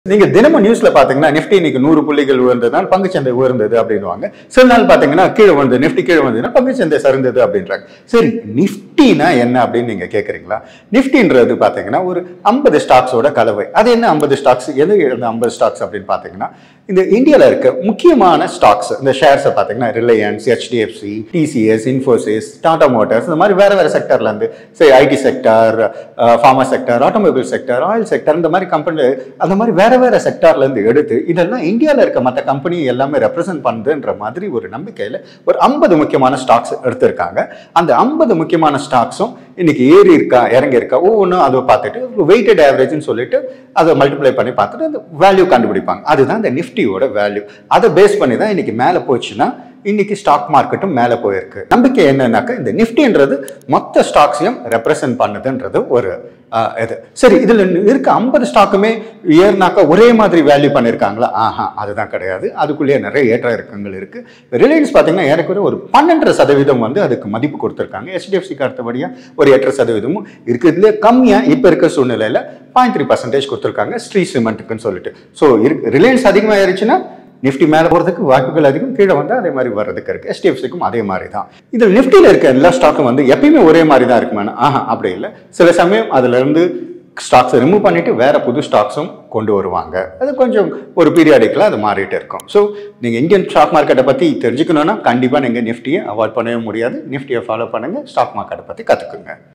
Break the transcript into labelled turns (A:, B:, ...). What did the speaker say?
A: நீங்க தினமும் நியூஸ்ல பாத்தீங்கன்னா நிஃப்டி இன்னைக்கு நூறு புள்ளிகள் உயர்ந்ததுனால் பங்குச்சந்தை உயர்ந்தது அப்படின்வாங்க சில நாள் பாத்தீங்கன்னா கீழே வந்து நிஃப்டி கீழே வந்ததுன்னா பங்குச்சந்தை சரிந்தது அப்படின்றாங்க சரி நிஃப்டினா என்ன அப்படின்னு நீங்க கேக்குறீங்களா நிஃப்டின்றது பாத்தீங்கன்னா ஒரு ஐம்பது ஸ்டாக்ஸோட கலவை அது என்ன ஐம்பது ஸ்டாக்ஸ் எது இந்த ஐம்பது ஸ்டாக்ஸ் அப்படின்னு பாத்தீங்கன்னா இந்த இந்தியாவில் இருக்க முக்கியமான ஸ்டாக்ஸ் இந்த ஷேர்ஸை பார்த்தீங்கன்னா Reliance HDFC TCS Infosys Tata motors இந்த மாதிரி வேற வேற செக்டர்ல இருந்து சரி IT sector pharma sector automobile sector oil sector இந்த மாதிரி கம்பெனி அந்த மாதிரி வேற வேற செக்டார்ல இருந்து எடுத்து இதெல்லாம் இந்தியாவில் இருக்க மற்ற கம்பெனி எல்லாமே ரெப்ரசென்ட் பண்ணுதுன்ற மாதிரி ஒரு நம்பிக்கையில் ஒரு ஐம்பது முக்கியமான ஸ்டாக்ஸ் எடுத்திருக்காங்க அந்த ஐம்பது முக்கியமான ஸ்டாக்ஸும் இன்னைக்கு ஏறி இருக்கா இறங்கி இருக்கா ஒவ்வொன்றும் அதை பார்த்துட்டு வெயிட்டட் ஆவரேஜ்னு சொல்லிட்டு அதை மல்டிப்ளை பண்ணி பார்த்துட்டு அந்த வேல்யூ கண்டுபிடிப்பாங்க அதுதான் இந்த நிஃப்டியோட வேல்யூ அதை பேஸ் பண்ணி தான் இன்னைக்கு மேலே போச்சுன்னா இன்னைக்கு ஸ்டாக் மார்க்கெட்டும் மேலே போயிருக்கு நம்பிக்கை என்னன்னாக்கா இந்த நிஃப்டின்றது மொத்த ஸ்டாக்ஸையும் ரெப்ரசன்ட் பண்ணுதுன்றது ஒரு ஆஹ், இது சரி இதில் இருக்க ஐம்பது ஸ்டாக்குமே ஏறினாக்கா ஒரே மாதிரி வேல்யூ பண்ணியிருக்காங்களா ஆஹா அதுதான் கிடையாது அதுக்குள்ளேயே நிறைய ஏற்ற இறக்கங்கள் இருக்கு ரிலையன்ஸ் பார்த்தீங்கன்னா ஏறக்குறைய ஒரு பன்னெண்டரை சதவீதம் வந்து அதுக்கு மதிப்பு கொடுத்துருக்காங்க ஹெச்டிஎஃப்சிக்கு அடுத்தபடியாக ஒரு எட்டரை சதவீதமும் இருக்கிறதுலே கம்மியாக இப்போ இருக்க சூழ்நிலையில் பாயிண்ட் த்ரீ பர்சன்டேஜ் கொடுத்துருக்காங்க ஸ்ரீ சிமெண்ட்டுக்குன்னு சொல்லிட்டு ஸோ இருக்கு ரிலையன்ஸ் அதிகமாக ஏறிச்சுன்னா நிஃப்டி மேலே போகிறதுக்கு வாய்ப்புகள் அதிகம் கீழே வந்தால் அதே மாதிரி வர்றதுக்கு இருக்குது எஸ்டிஎஃப்சிக்கும் அதே மாதிரி தான் இதில் நிஃப்டியில் இருக்க எல்லா ஸ்டாக்கும் வந்து எப்பயுமே ஒரே மாதிரி தான் இருக்குமானா ஆஹா அப்படி இல்லை சில சமயம் அதுலேருந்து ஸ்டாக்ஸை ரிமூவ் பண்ணிட்டு வேற புது ஸ்டாக்ஸும் கொண்டு வருவாங்க அது கொஞ்சம் ஒரு பீரியாடிக்கில் அது மாறிட்டு இருக்கும் ஸோ நீங்கள் இந்தியன் ஸ்டாக் மார்க்கெட்டை பற்றி தெரிஞ்சுக்கணுன்னா கண்டிப்பாக நீங்கள் நிஃப்டியை அவாய்ட் பண்ணவே முடியாது நிஃப்டியை ஃபாலோ பண்ணுங்கள் ஸ்டாக் மார்க்கெட்டை பற்றி கற்றுக்குங்க